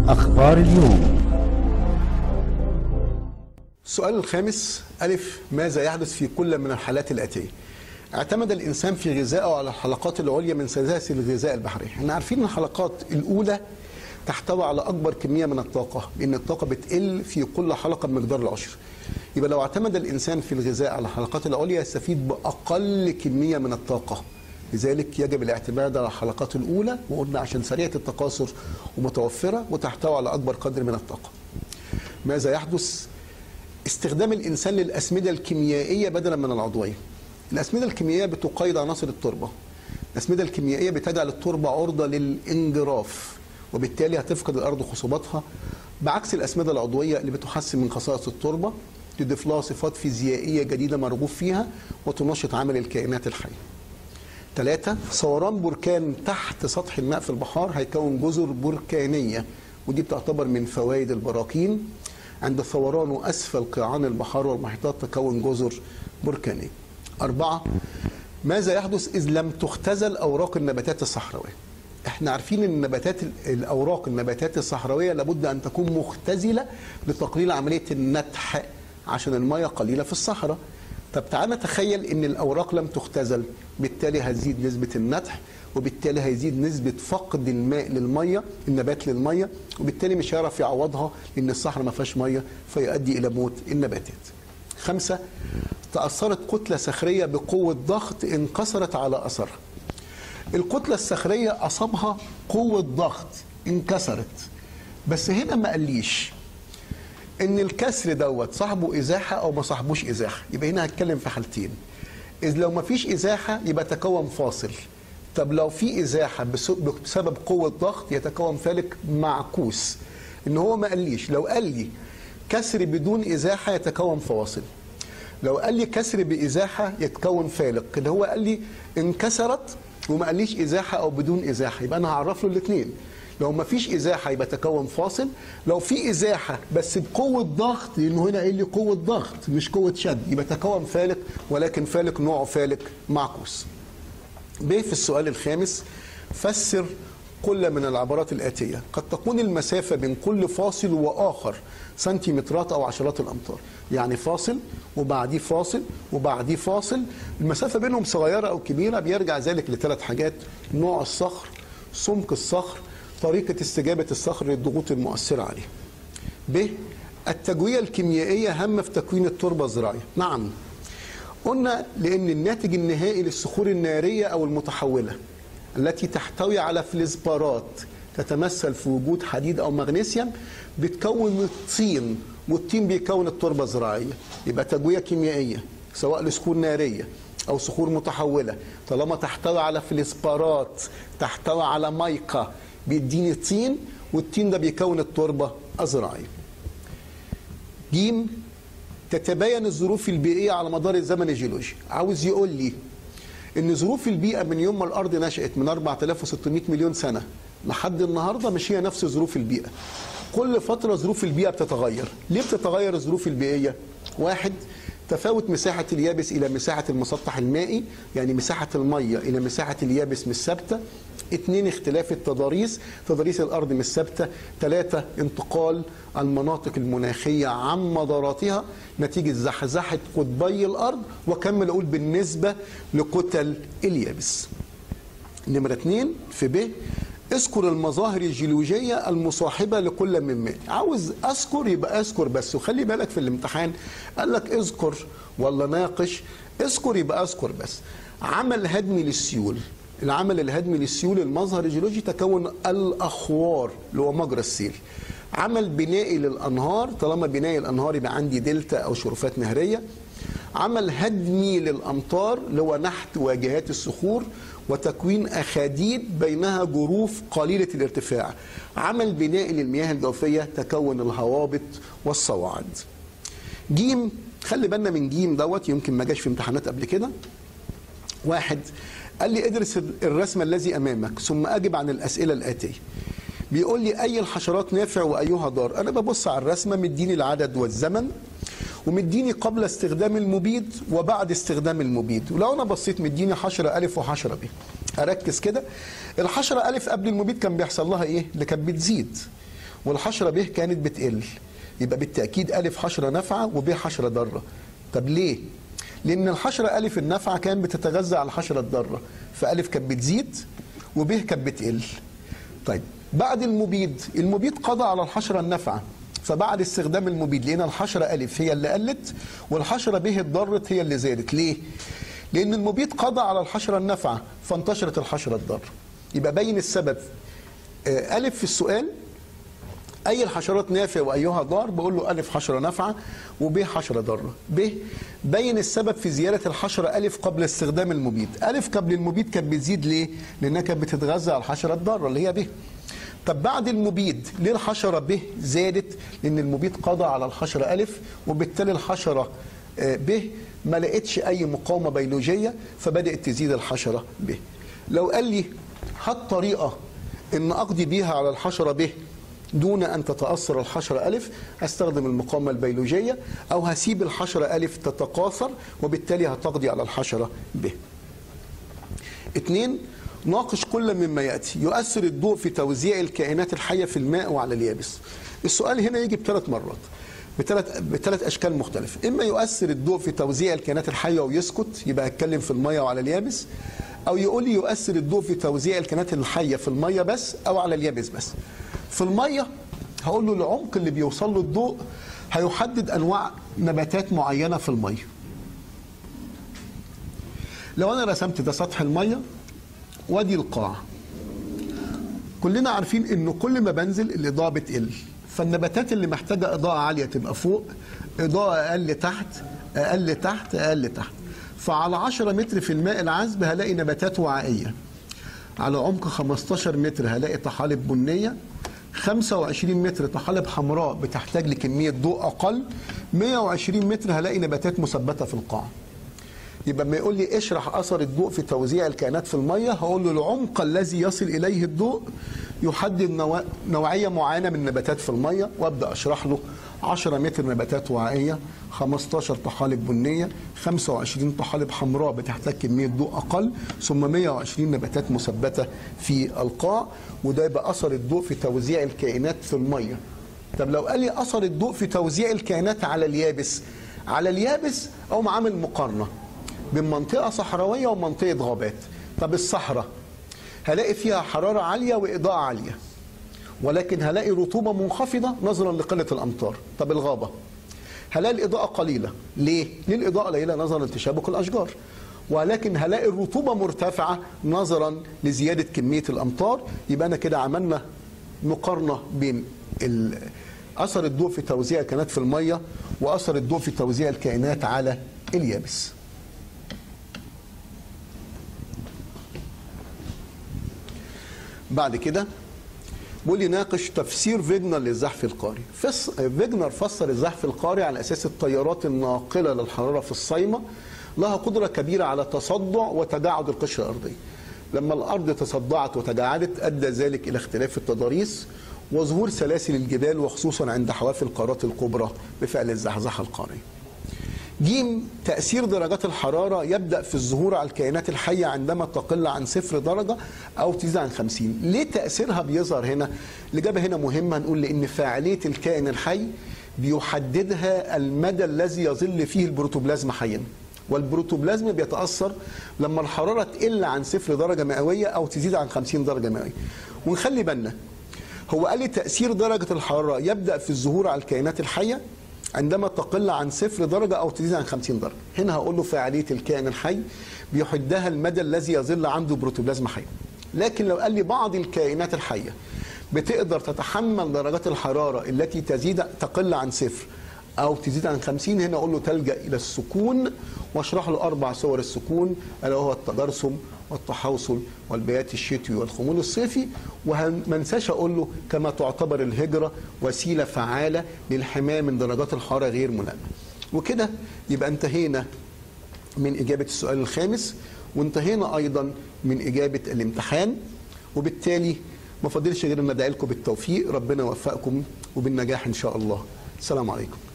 أخبار اليوم السؤال الخامس ألف ماذا يحدث في كل من الحالات الآتية اعتمد الإنسان في غذائه على الحلقات العليا من سلاسل الغذاء البحرية احنا عارفين أن الحلقات الأولى تحتوي على أكبر كمية من الطاقة لأن الطاقة بتقل في كل حلقة بمقدار العشر يبقى لو اعتمد الإنسان في الغذاء على الحلقات العليا يستفيد بأقل كمية من الطاقة لذلك يجب الاعتماد على الحلقات الأولى وقلنا عشان سريعة التكاثر ومتوفرة وتحتوي على أكبر قدر من الطاقة ماذا يحدث استخدام الانسان للاسمده الكيميائيه بدلا من العضويه. الاسمده الكيميائيه بتقيد عناصر التربه. الاسمده الكيميائيه بتجعل التربه عرضه للانجراف وبالتالي هتفقد الارض خصوباتها بعكس الاسمده العضويه اللي بتحسن من خصائص التربه تضيف لها صفات فيزيائيه جديده مرغوب فيها وتنشط عمل الكائنات الحيه. ثلاثة ثوران بركان تحت سطح الماء في البحار هيكون جزر بركانية ودي بتعتبر من فوائد البراكين عند ثوران أسفل قيعان البحار والمحيطات تكون جزر بركانية أربعة ماذا يحدث إذ لم تختزل أوراق النباتات الصحراوية احنا عارفين ان النباتات الاوراق النباتات الصحراويه لابد ان تكون مختزله لتقليل عمليه النتح عشان الميه قليله في الصحراء طب تعال نتخيل ان الاوراق لم تختزل بالتالي هتزيد نسبه النتح وبالتالي هيزيد نسبة فقد الماء للمية النبات للمية وبالتالي مش هيعرف يعوضها لأن الصحراء ما فيهاش مية فيؤدي إلى موت النباتات. خمسة تأثرت كتلة صخرية بقوة ضغط انكسرت على أثرها. الكتلة الصخرية أصابها قوة ضغط انكسرت بس هنا ما قاليش ان الكسر دوت صاحبه ازاحه او ما صاحبوش ازاحه يبقى هنا هتكلم في حالتين اذ لو ما فيش ازاحه يبقى تكون فاصل طب لو في ازاحه بسبب قوه ضغط يتكون فالك معكوس ان هو ما قاليش لو قال لي كسر بدون ازاحه يتكون فواصل لو قال لي كسر بازاحه يتكون فالق اللي هو قال لي انكسرت وما قاليش ازاحه او بدون ازاحه يبقى انا هعرف له الاثنين لو ما فيش ازاحه يبقى تكون فاصل لو في ازاحه بس بقوه ضغط لانه هنا قايل لي قوه ضغط مش قوه شد يبقى تكون فالق ولكن فالق نوعه فالق معكوس ب في السؤال الخامس فسر كل من العبارات الآتية قد تكون المسافة بين كل فاصل وآخر سنتيمترات أو عشرات الأمتار يعني فاصل وبعديه فاصل وبعديه فاصل المسافة بينهم صغيرة أو كبيرة بيرجع ذلك لثلاث حاجات نوع الصخر سمك الصخر طريقة استجابة الصخر للضغوط المؤثرة عليه ب التجوية الكيميائية هامة في تكوين التربة الزراعية نعم قلنا لأن الناتج النهائي للصخور النارية أو المتحولة التي تحتوي على فلزبارات تتمثل في وجود حديد أو مغنيسيوم بتكون الطين والطين بيكون التربة الزراعية يبقى تجوية كيميائية سواء لصخور نارية أو صخور متحولة طالما تحتوي على فلزبارات تحتوي على ميقة بيديني طين والطين ده بيكون التربة الزراعية جيم تتباين الظروف البيئيه على مدار الزمن الجيولوجي عاوز يقول لي ان ظروف البيئه من يوم ما الارض نشات من 4600 مليون سنه لحد النهارده مش هي نفس ظروف البيئه كل فتره ظروف البيئه بتتغير ليه بتتغير الظروف البيئيه واحد تفاوت مساحة اليابس إلى مساحة المسطح المائي يعني مساحة المية إلى مساحة اليابس مش ثابتة اثنين اختلاف التضاريس تضاريس الأرض مش ثابتة ثلاثة انتقال المناطق المناخية عن مداراتها نتيجة زحزحة قطبي الأرض وكمل أقول بالنسبة لكتل اليابس نمرة اثنين في ب اذكر المظاهر الجيولوجية المصاحبة لكل من مال عاوز أذكر يبقى أذكر بس وخلي بالك في الامتحان قال لك اذكر ولا ناقش اذكر يبقى أذكر بس عمل هدمي للسيول العمل الهدمي للسيول المظهر الجيولوجي تكون الأخوار اللي هو مجرى السيل عمل بنائي للأنهار طالما بنائي الأنهار يبقى عندي دلتا أو شرفات نهرية عمل هدمي للأمطار اللي هو نحت واجهات الصخور وتكوين أخاديد بينها جروف قليلة الارتفاع عمل بنائي للمياه الجوفية تكون الهوابط والصواعد جيم خلي بالنا من جيم دوت يمكن ما جاش في امتحانات قبل كده واحد قال لي ادرس الرسم الذي امامك ثم اجب عن الاسئله الاتيه بيقول لي اي الحشرات نافع وايها ضار انا ببص على الرسمه مديني العدد والزمن ومديني قبل استخدام المبيد وبعد استخدام المبيد ولو انا بصيت مديني حشره الف وحشره ب اركز كده الحشره الف قبل المبيد كان بيحصل لها ايه اللي كانت بتزيد والحشره ب كانت بتقل يبقى بالتاكيد الف حشره نافعه وب حشره ضاره طب ليه لان الحشره الف النافعه كانت بتتغذى على الحشره الضاره فالف كانت بتزيد وب كانت بتقل طيب بعد المبيد المبيد قضى على الحشره النافعه فبعد استخدام المبيد لقينا الحشره الف هي اللي قلت والحشره ب اتضرت هي اللي زادت ليه لان المبيد قضى على الحشره النافعه فانتشرت الحشره الضاره يبقى بين السبب آه، الف في السؤال اي الحشرات نافع وايها ضار بقول له الف حشره نافعه وب حشره ضاره ب بين السبب في زياده الحشره الف قبل استخدام المبيد الف قبل المبيد كانت بتزيد ليه لانها كانت بتتغذى على الحشره الضاره اللي هي ب طب بعد المبيد ليه الحشره ب زادت لان المبيد قضى على الحشره الف وبالتالي الحشره آه، ب ما لقتش اي مقاومه بيولوجيه فبدات تزيد الحشره ب لو قال لي هات طريقه ان اقضي بيها على الحشره ب دون ان تتاثر الحشره الف هستخدم المقاومه البيولوجيه او هسيب الحشره الف تتكاثر وبالتالي هتقضي على الحشره ب اثنين ناقش كل مما ياتي يؤثر الضوء في توزيع الكائنات الحيه في الماء وعلى اليابس السؤال هنا يجي بثلاث مرات بثلاث بثلاث اشكال مختلفه اما يؤثر الضوء في توزيع الكائنات الحيه ويسكت يبقى هتكلم في الميه وعلى اليابس او يقول لي يؤثر الضوء في توزيع الكائنات الحيه في الميه بس او على اليابس بس في الميه هقول له العمق اللي بيوصل له الضوء هيحدد انواع نباتات معينه في الميه لو انا رسمت ده سطح الميه وادي القاع كلنا عارفين انه كل ما بنزل الاضاءه بتقل فالنباتات اللي محتاجه اضاءه عاليه تبقى فوق اضاءه اقل تحت اقل تحت اقل تحت فعلى 10 متر في الماء العذب هلاقي نباتات وعائيه على عمق 15 متر هلاقي طحالب بنيه 25 متر طحالب حمراء بتحتاج لكميه ضوء اقل 120 متر هلاقي نباتات مثبته في القاع يبقى ما يقول لي اشرح اثر الضوء في توزيع الكائنات في الميه هقول له العمق الذي يصل اليه الضوء يحدد نوع- نوعيه معينه من النباتات في الميه وابدا اشرح له 10 متر نباتات وعائيه 15 طحالب بنيه 25 طحالب حمراء بتحتاج كميه ضوء اقل ثم 120 نباتات مثبته في القاع وده يبقى اثر الضوء في توزيع الكائنات في الميه طب لو قال لي اثر الضوء في توزيع الكائنات على اليابس على اليابس او عامل مقارنه بين منطقه صحراويه ومنطقه غابات طب الصحراء هلاقي فيها حراره عاليه واضاءه عاليه ولكن هلاقي رطوبه منخفضه نظرا لقله الامطار طب الغابه هلاقي الاضاءه قليله ليه ليه الاضاءه قليله نظرا لتشابك الاشجار ولكن هلاقي الرطوبه مرتفعه نظرا لزياده كميه الامطار يبقى انا كده عملنا مقارنه بين ال- اثر الضوء في توزيع الكائنات في الميه واثر الضوء في توزيع الكائنات على اليابس بعد كده بيقول لي ناقش تفسير فيجنر للزحف القاري فس... فيجنر فسر الزحف القاري على اساس التيارات الناقله للحراره في الصيمه لها قدره كبيره على تصدع وتجاعد القشره الارضيه لما الارض تصدعت وتجاعدت ادى ذلك الى اختلاف التضاريس وظهور سلاسل الجبال وخصوصا عند حواف القارات الكبرى بفعل الزحزحه القاريه جيم تأثير درجات الحرارة يبدأ في الظهور على الكائنات الحية عندما تقل عن صفر درجة أو تزيد عن خمسين ليه تأثيرها بيظهر هنا الإجابة هنا مهمة نقول لأن فاعلية الكائن الحي بيحددها المدى الذي يظل فيه البروتوبلازم حيا والبروتوبلازم بيتأثر لما الحرارة تقل عن صفر درجة مئوية أو تزيد عن 50 درجة مئوية ونخلي بالنا هو قال لي تأثير درجة الحرارة يبدأ في الظهور على الكائنات الحية عندما تقل عن صفر درجة أو تزيد عن 50 درجة هنا هقول له فعالية الكائن الحي بيحدها المدى الذي يظل عنده بروتوبلازم حي لكن لو قال لي بعض الكائنات الحية بتقدر تتحمل درجات الحرارة التي تزيد تقل عن صفر أو تزيد عن 50 هنا أقول له تلجأ إلى السكون واشرح له أربع صور السكون ألا وهو التجرسم والتحوصل والبيات الشتوي والخمول الصيفي وما انساش اقول له كما تعتبر الهجره وسيله فعاله للحمايه من درجات الحراره غير ملائمه. وكده يبقى انتهينا من اجابه السؤال الخامس وانتهينا ايضا من اجابه الامتحان وبالتالي ما فاضلش غير ان ادعي لكم بالتوفيق ربنا يوفقكم وبالنجاح ان شاء الله. السلام عليكم.